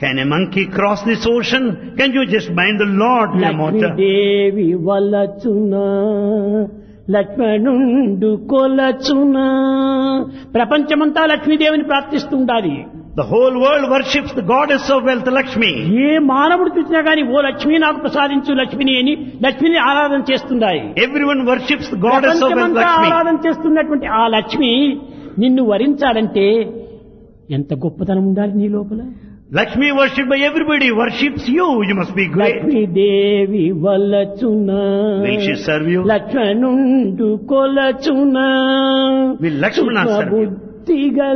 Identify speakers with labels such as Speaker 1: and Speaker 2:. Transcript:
Speaker 1: Can a monkey cross this ocean? Can you just bind the Lord to a mortar?
Speaker 2: Lakshmidevi వలచున లక్ష్మణుండు కొలచున ప్రపంచమంతా లక్ష్మీదేవిని ప్రార్థిస్తుండాలి
Speaker 1: The whole world worships the goddess of wealth, Lakshmi.
Speaker 2: ఏ మానవుడు చూసినా గాని ఓ లక్ష్మి నాకు ప్రసాదించు లక్ష్మిని అని లక్ష్మిని ఆరాధన చేస్తుండాలి
Speaker 1: Everyone worships the goddess of wealth,
Speaker 2: ప్రపంచమంతా
Speaker 1: Lakshmi.
Speaker 2: ఆరాధన చేస్తున్నటువంటి ఆ లక్ష్మి నిన్ను వరించాలంటే ఎంత గొప్పతనం ఉండాలి నీ లోపల
Speaker 1: Lakshmi worshipped by everybody worships you. You must be great.
Speaker 2: Lakshmidevi వలచున
Speaker 1: Will she serve you?
Speaker 2: లక్ష్మణుండు కొలచున
Speaker 1: Will Lakshmana serve you?
Speaker 2: బుద్ధిగల